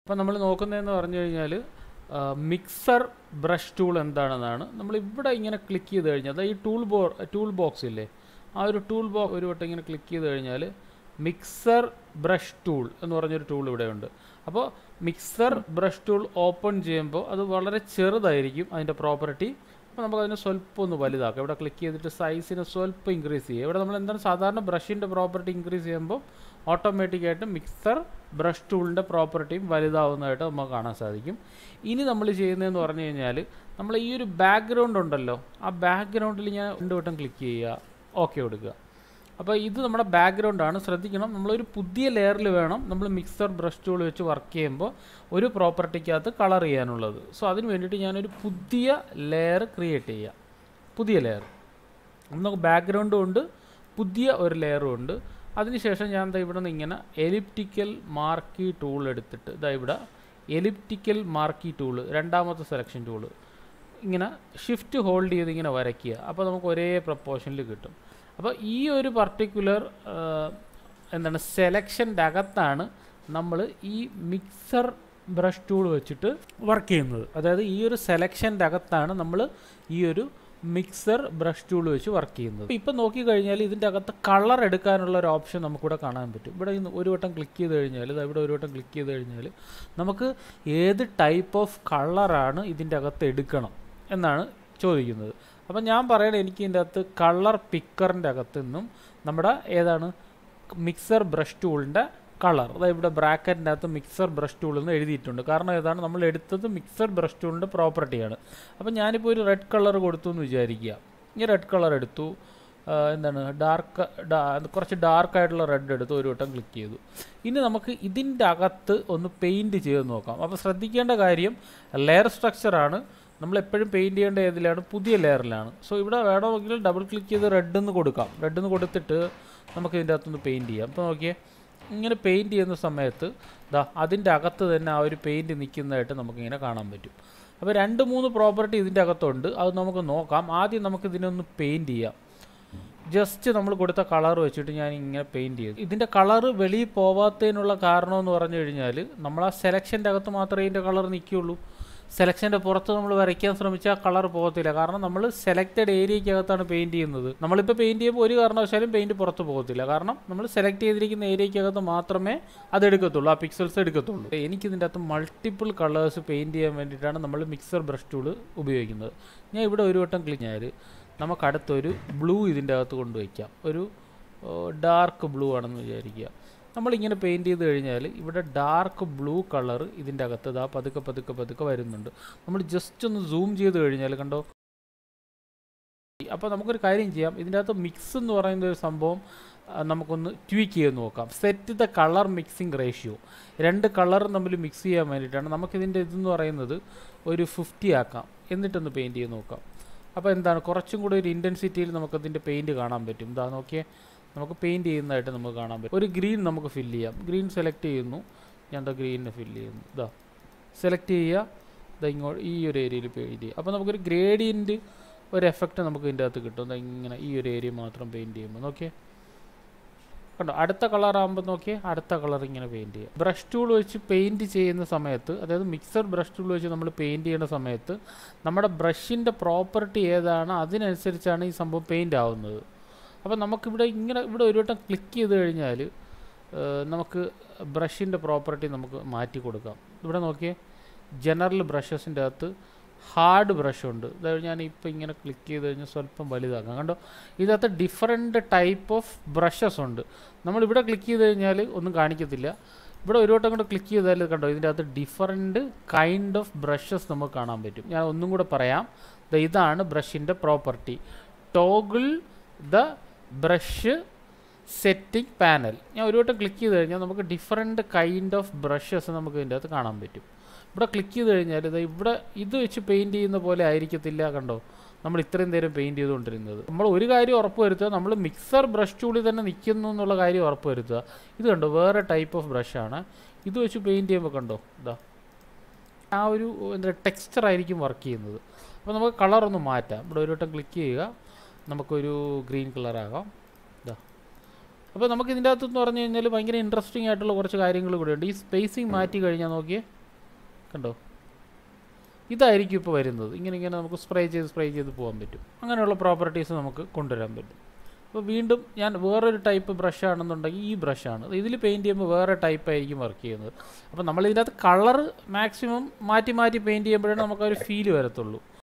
അപ്പോൾ നമ്മൾ നോക്കുന്നതെന്ന് പറഞ്ഞു കഴിഞ്ഞാൽ മിക്സർ ബ്രഷ് ടൂൾ എന്താണെന്നാണ് നമ്മൾ ഇവിടെ ഇങ്ങനെ ക്ലിക്ക് ചെയ്ത് കഴിഞ്ഞാൽ അതായത് ഈ ടൂൾ ബോ ടൂൾ ബോക്സ് ഇല്ലേ ആ ഒരു ടൂൾ ബോക്സ് ഒരു വട്ടം ഇങ്ങനെ ക്ലിക്ക് ചെയ്ത് കഴിഞ്ഞാൽ മിക്സർ ബ്രഷ് ടൂൾ എന്ന് പറഞ്ഞൊരു ടൂൾ ഇവിടെയുണ്ട് അപ്പോൾ മിക്സർ ബ്രഷ് ടൂൾ ഓപ്പൺ ചെയ്യുമ്പോൾ അത് വളരെ ചെറുതായിരിക്കും അതിൻ്റെ പ്രോപ്പർട്ടി അപ്പോൾ നമുക്ക് അതിനെ സ്വല്പം ഒന്ന് വലുതാക്കാം ഇവിടെ ക്ലിക്ക് ചെയ്തിട്ട് സൈസിനെ സ്വല്പം ഇൻക്രീസ് ചെയ്യുക ഇവിടെ നമ്മൾ എന്താണ് സാധാരണ ബ്രഷിൻ്റെ പ്രോപ്പർട്ടി ഇൻക്രീസ് ചെയ്യുമ്പോൾ ഓട്ടോമാറ്റിക്കായിട്ട് മിക്സർ ബ്രഷ് ടൂളിൻ്റെ പ്രോപ്പർട്ടിയും വലുതാവുന്നതായിട്ട് നമുക്ക് കാണാൻ സാധിക്കും ഇനി നമ്മൾ ചെയ്യുന്നതെന്ന് പറഞ്ഞു കഴിഞ്ഞാൽ നമ്മൾ ഈ ഒരു ബാക്ക്ഗ്രൗണ്ട് ഉണ്ടല്ലോ ആ ബാക്ക്ഗ്രൗണ്ടിൽ ഞാൻ രണ്ട് വട്ടം ക്ലിക്ക് ചെയ്യുക ഓക്കെ കൊടുക്കുക അപ്പോൾ ഇത് നമ്മുടെ ബാക്ക്ഗ്രൗണ്ടാണ് ശ്രദ്ധിക്കണം നമ്മളൊരു പുതിയ ലെയറിൽ വേണം നമ്മൾ മിക്സർ ബ്രഷ് ടൂൾ വെച്ച് വർക്ക് ചെയ്യുമ്പോൾ ഒരു പ്രോപ്പർട്ടിക്കകത്ത് കളർ ചെയ്യാനുള്ളത് സോ അതിന് വേണ്ടിയിട്ട് ഞാനൊരു പുതിയ ലെയർ ക്രിയേറ്റ് ചെയ്യുക പുതിയ ലെയർ നമുക്ക് ബാക്ക്ഗ്രൗണ്ടും ഉണ്ട് പുതിയ ഒരു ലെയറും ഉണ്ട് അതിനുശേഷം ഞാൻ ദാ ഇവിടെ നിന്ന് ഇങ്ങനെ എലിപ്റ്റിക്കൽ മാർക്കി ടൂൾ എടുത്തിട്ട് ഇതാ ഇവിടെ എലിപ്റ്റിക്കൽ മാർക്കി ടൂൾ രണ്ടാമത്തെ സെലക്ഷൻ ടൂള് ഇങ്ങനെ ഷിഫ്റ്റ് ഹോൾഡ് ചെയ്ത് ഇങ്ങനെ വരയ്ക്കുക അപ്പോൾ നമുക്ക് ഒരേ പ്രപ്പോർഷനിൽ കിട്ടും അപ്പോൾ ഈ ഒരു പർട്ടിക്കുലർ എന്താണ് സെലക്ഷൻ്റെ അകത്താണ് നമ്മൾ ഈ മിക്സർ ബ്രഷ് ടൂൾ വെച്ചിട്ട് വർക്ക് ചെയ്യുന്നത് അതായത് ഈ ഒരു സെലക്ഷൻ്റെ അകത്താണ് നമ്മൾ ഈ ഒരു മിക്സർ ബ്രഷ് ടൂൾ വെച്ച് വർക്ക് ചെയ്യുന്നത് ഇപ്പം നോക്കിക്കഴിഞ്ഞാൽ ഇതിൻ്റെ അകത്ത് കളർ എടുക്കാനുള്ള ഒരു ഓപ്ഷൻ നമുക്കിവിടെ കാണാൻ പറ്റും ഇവിടെ ഇന്ന് ഒരു വട്ടം ക്ലിക്ക് ചെയ്ത് കഴിഞ്ഞാൽ ഇതാ ഇവിടെ ഒരു വട്ടം ക്ലിക്ക് ചെയ്ത് കഴിഞ്ഞാൽ നമുക്ക് ഏത് ടൈപ്പ് ഓഫ് കളറാണ് ഇതിൻ്റെ അകത്ത് എടുക്കണം എന്നാണ് ചോദിക്കുന്നത് അപ്പം ഞാൻ പറയണത് എനിക്ക് ഇതിൻ്റെ അകത്ത് കളർ പിക്കറിൻ്റെ അകത്ത് നിന്നും നമ്മുടെ ഏതാണ് മിക്സർ ബ്രഷ് ടൂളിൻ്റെ കളർ അതായത് ഇവിടെ ബ്രാക്കറ്റിൻ്റെ അകത്ത് മിക്സർ ബ്രഷ് ടൂൾ എന്ന് എഴുതിയിട്ടുണ്ട് കാരണം ഏതാണ് നമ്മൾ എടുത്തത് മിക്സർ ബ്രഷ് ടൂളിൻ്റെ പ്രോപ്പർട്ടിയാണ് അപ്പം ഞാനിപ്പോൾ ഒരു റെഡ് കളർ കൊടുത്തു എന്ന് വിചാരിക്കുക ഈ റെഡ് കളർ എടുത്തു എന്താണ് ഡാർക്ക് കുറച്ച് ഡാർക്കായിട്ടുള്ള റെഡ് എടുത്ത് ഒരു വട്ടം ക്ലിക്ക് ചെയ്തു ഇനി നമുക്ക് ഇതിൻ്റെ അകത്ത് ഒന്ന് പെയിൻറ്റ് ചെയ്ത് നോക്കാം അപ്പോൾ ശ്രദ്ധിക്കേണ്ട കാര്യം ലെയർ സ്ട്രക്ചറാണ് നമ്മൾ എപ്പോഴും പെയിൻറ്റ് ചെയ്യേണ്ട ഏതിലാണ് പുതിയ ലെയറിലാണ് സോ ഇവിടെ വേണമെങ്കിൽ ഡബിൾ ക്ലിക്ക് ചെയ്ത് റെഡ് എന്ന് കൊടുക്കാം റെഡ് എന്ന് കൊടുത്തിട്ട് നമുക്ക് ഇതിൻ്റെ അകത്തുനിന്ന് പെയിൻറ്റ് ചെയ്യാം അപ്പോൾ നോക്കിയേ ഇങ്ങനെ പെയിൻറ്റ് ചെയ്യുന്ന സമയത്ത് ദാ അതിൻ്റെ അകത്ത് തന്നെ ആ ഒരു പെയിൻറ്റ് നിൽക്കുന്നതായിട്ട് നമുക്കിങ്ങനെ കാണാൻ പറ്റും അപ്പോൾ രണ്ട് മൂന്ന് പ്രോപ്പർട്ടി ഇതിൻ്റെ അകത്തുണ്ട് അത് നമുക്ക് നോക്കാം ആദ്യം നമുക്ക് ഇതിനൊന്ന് പെയിൻറ്റ് ചെയ്യാം ജസ്റ്റ് നമ്മൾ കൊടുത്ത കളർ വെച്ചിട്ട് ഞാൻ ഇങ്ങനെ പെയിൻറ്റ് ചെയ്തു ഇതിൻ്റെ കളർ വെളിയിൽ പോവാത്തതിനുള്ള കാരണം എന്ന് പറഞ്ഞു കഴിഞ്ഞാൽ നമ്മൾ ആ സെലക്ഷൻ്റെ അകത്ത് മാത്രമേ ഇതിൻ്റെ കളർ നിൽക്കുകയുള്ളൂ സെലക്ഷൻ്റെ പുറത്ത് നമ്മൾ വരയ്ക്കാൻ ശ്രമിച്ചാൽ കളർ പോകത്തില്ല കാരണം നമ്മൾ സെലക്റ്റഡ് ഏരിയയ്ക്കകത്താണ് പെയിൻറ്റ് ചെയ്യുന്നത് നമ്മളിപ്പോൾ പെയിൻറ്റ് ചെയ്യുമ്പോൾ ഒരു കാരണവശാലും പെയിൻറ്റ് പുറത്ത് പോകത്തില്ല കാരണം നമ്മൾ സെലക്ട് ചെയ്തിരിക്കുന്ന ഏരിയയ്ക്കകത്ത് മാത്രമേ അത് എടുക്കത്തുള്ളൂ ആ പിക്സൽസ് എടുക്കത്തുള്ളൂ എനിക്കിതിൻ്റെ അകത്ത് മൾട്ടിപ്പിൾ കളേഴ്സ് പെയിൻറ്റ് ചെയ്യാൻ വേണ്ടിയിട്ടാണ് നമ്മൾ മിക്സർ ബ്രഷ് ടൂൾ ഉപയോഗിക്കുന്നത് ഞാൻ ഇവിടെ ഒരു വട്ടം ക്ലിക്ക് ചെയ്താൽ നമുക്ക് അടുത്തൊരു ബ്ലൂ ഇതിൻ്റെ അകത്ത് കൊണ്ടുവയ്ക്കാം ഒരു ഡാർക്ക് ബ്ലൂ ആണെന്ന് വിചാരിക്കുക നമ്മളിങ്ങനെ പെയിൻറ്റ് ചെയ്ത് കഴിഞ്ഞാൽ ഇവിടെ ഡാർക്ക് ബ്ലൂ കളർ ഇതിൻ്റെ അകത്ത് ഇതാ പതുക്കെ പതുക്കെ പതുക്കെ വരുന്നുണ്ട് നമ്മൾ ജസ്റ്റ് ഒന്ന് സൂം ചെയ്ത് കഴിഞ്ഞാൽ കണ്ടോ അപ്പോൾ നമുക്കൊരു കാര്യം ചെയ്യാം ഇതിൻ്റെ അകത്ത് മിക്സ് എന്ന് പറയുന്ന ഒരു സംഭവം നമുക്കൊന്ന് ട്വീക്ക് ചെയ്ത് നോക്കാം set the colour mixing ratio രണ്ട് കളർ തമ്മിൽ മിക്സ് ചെയ്യാൻ വേണ്ടിയിട്ടാണ് നമുക്കിതിൻ്റെ ഇതെന്ന് പറയുന്നത് ഒരു ഫിഫ്റ്റി ആക്കാം എന്നിട്ടൊന്ന് പെയിൻറ്റ് ചെയ്ത് നോക്കാം അപ്പോൾ എന്താണ് കുറച്ചും കൂടി ഒരു ഇൻറ്റൻസിറ്റിയിൽ നമുക്കതിൻ്റെ പെയിൻറ്റ് കാണാൻ പറ്റും ഇതാ നോക്കിയേ നമുക്ക് പെയിൻറ്റ് ചെയ്യുന്നതായിട്ട് നമുക്ക് കാണാൻ പറ്റും ഒരു ഗ്രീൻ നമുക്ക് ഫില്ല് ചെയ്യാം ഗ്രീൻ സെലക്ട് ചെയ്യുന്നു ഞാൻ എന്താ ഗ്രീനിനെ ഫില്ല് ചെയ്യുന്നു ഇതാ സെലക്ട് ചെയ്യുക ഇതാ ഇങ്ങോട്ട് ഈ ഒരു ഏരിയയിൽ പെയിൻറ്റ് ചെയ്യുക അപ്പോൾ നമുക്കൊരു ഗ്രേഡിയൻറ്റ് ഒരു എഫക്റ്റ് നമുക്ക് ഇതിൻ്റെ അകത്ത് കിട്ടും ഇതാ ഇങ്ങനെ ഈ ഒരു ഏരിയ മാത്രം പെയിൻറ്റ് ചെയ്യുമ്പോൾ നോക്കിയേ കണ്ടോ അടുത്ത കളർ ആകുമ്പോൾ നോക്കിയേ അടുത്ത കളർ ഇങ്ങനെ പെയിൻറ്റ് ചെയ്യുക ബ്രഷ് ടൂൾ വെച്ച് പെയിൻറ്റ് ചെയ്യുന്ന സമയത്ത് അതായത് മിക്സർ ബ്രഷ് ടൂൾ വെച്ച് നമ്മൾ പെയിൻറ്റ് ചെയ്യുന്ന സമയത്ത് നമ്മുടെ ബ്രഷിൻ്റെ പ്രോപ്പർട്ടി ഏതാണ് അതിനനുസരിച്ചാണ് ഈ സംഭവം പെയിൻറ്റ് ആവുന്നത് അപ്പോൾ നമുക്കിവിടെ ഇങ്ങനെ ഇവിടെ ഒരു വട്ടം ക്ലിക്ക് ചെയ്ത് കഴിഞ്ഞാൽ നമുക്ക് ബ്രഷിൻ്റെ പ്രോപ്പർട്ടി നമുക്ക് മാറ്റി കൊടുക്കാം ഇവിടെ നോക്കിയേ ജനറൽ ബ്രഷസിൻ്റെ അകത്ത് ഹാർഡ് ബ്രഷ് ഉണ്ട് അതായത് ഞാൻ ഇപ്പോൾ ഇങ്ങനെ ക്ലിക്ക് ചെയ്ത് കഴിഞ്ഞാൽ സ്വല്പം വലുതാക്കാം കണ്ടോ ഇതിനകത്ത് ഡിഫറെൻറ്റ് ടൈപ്പ് ഓഫ് ബ്രഷസ് ഉണ്ട് നമ്മളിവിടെ ക്ലിക്ക് ചെയ്ത് കഴിഞ്ഞാൽ ഒന്നും കാണിക്കത്തില്ല ഇവിടെ ഒരു വട്ടം കൂടെ ക്ലിക്ക് ചെയ്താൽ കണ്ടോ ഇതിൻ്റെ അകത്ത് ഡിഫറെൻറ്റ് കൈൻഡ് ഓഫ് ബ്രഷസ് നമുക്ക് കാണാൻ പറ്റും ഞാൻ ഒന്നും കൂടെ പറയാം ഇതാണ് ബ്രഷിൻ്റെ property toggle the brush setting panel ഞാൻ ഒരു വട്ടം ക്ലിക്ക് ചെയ്ത് കഴിഞ്ഞാൽ നമുക്ക് ഡിഫറെൻറ്റ് കൈൻഡ് ഓഫ് ബ്രഷസ് നമുക്ക് ഇതിൻ്റെ അകത്ത് കാണാൻ പറ്റും ഇവിടെ ക്ലിക്ക് ചെയ്ത് കഴിഞ്ഞാൽ ഇത് ഇവിടെ ഇത് വെച്ച് പെയിൻറ്റ് ചെയ്യുന്ന പോലെ ആയിരിക്കത്തില്ല കണ്ടോ നമ്മൾ ഇത്രയും നേരം പെയിൻറ്റ് ചെയ്തുകൊണ്ടിരുന്നത് നമ്മൾ ഒരു കാര്യം ഉറപ്പ് വരുത്തുക നമ്മൾ മിക്സർ ബ്രഷ് ടൂളിൽ തന്നെ നിൽക്കുന്നു എന്നുള്ള കാര്യം ഉറപ്പ് വരുത്തുക ഇത് കണ്ടോ വേറെ ടൈപ്പ് ഓഫ് ബ്രഷാണ് ഇത് വെച്ച് പെയിൻറ്റ് ചെയ്യുമ്പോൾ കണ്ടോ ഇതാ ആ ഒരു എന്താ ടെക്സ്ചർ ആയിരിക്കും വർക്ക് ചെയ്യുന്നത് അപ്പോൾ നമുക്ക് കളർ ഒന്ന് മാറ്റാം ഇവിടെ ഒരു വട്ടം ക്ലിക്ക് ചെയ്യുക നമുക്കൊരു ഗ്രീൻ കളറാകാം ഇതാ അപ്പോൾ നമുക്ക് ഇതിൻ്റെ അകത്തെന്ന് പറഞ്ഞു കഴിഞ്ഞാൽ ഭയങ്കര ഇൻട്രസ്റ്റിംഗ് ആയിട്ടുള്ള കുറച്ച് കാര്യങ്ങൾ കൂടെ ഉണ്ട് ഈ സ്പേസിങ് മാറ്റി കഴിഞ്ഞാൽ നോക്കിയേ കണ്ടോ ഇതായിരിക്കും ഇപ്പോൾ വരുന്നത് ഇങ്ങനെ ഇങ്ങനെ നമുക്ക് സ്പ്രേ ചെയ്ത് സ്പ്രേ ചെയ്ത് പോകാൻ പറ്റും അങ്ങനെയുള്ള പ്രോപ്പർട്ടീസ് നമുക്ക് കൊണ്ടുവരാൻ പറ്റും അപ്പോൾ വീണ്ടും ഞാൻ വേറൊരു ടൈപ്പ് ബ്രഷ് ആണെന്നുണ്ടെങ്കിൽ ഈ ബ്രഷാണ് ഇതിൽ പെയിൻറ്റ് ചെയ്യുമ്പോൾ വേറെ ടൈപ്പ് ആയിരിക്കും വർക്ക് ചെയ്യുന്നത് അപ്പോൾ നമ്മൾ ഇതിനകത്ത് കളർ മാക്സിമം മാറ്റി മാറ്റി പെയിൻറ്റ് ചെയ്യുമ്പോഴാണ് നമുക്കൊരു ഫീൽ വരത്തുള്ളൂ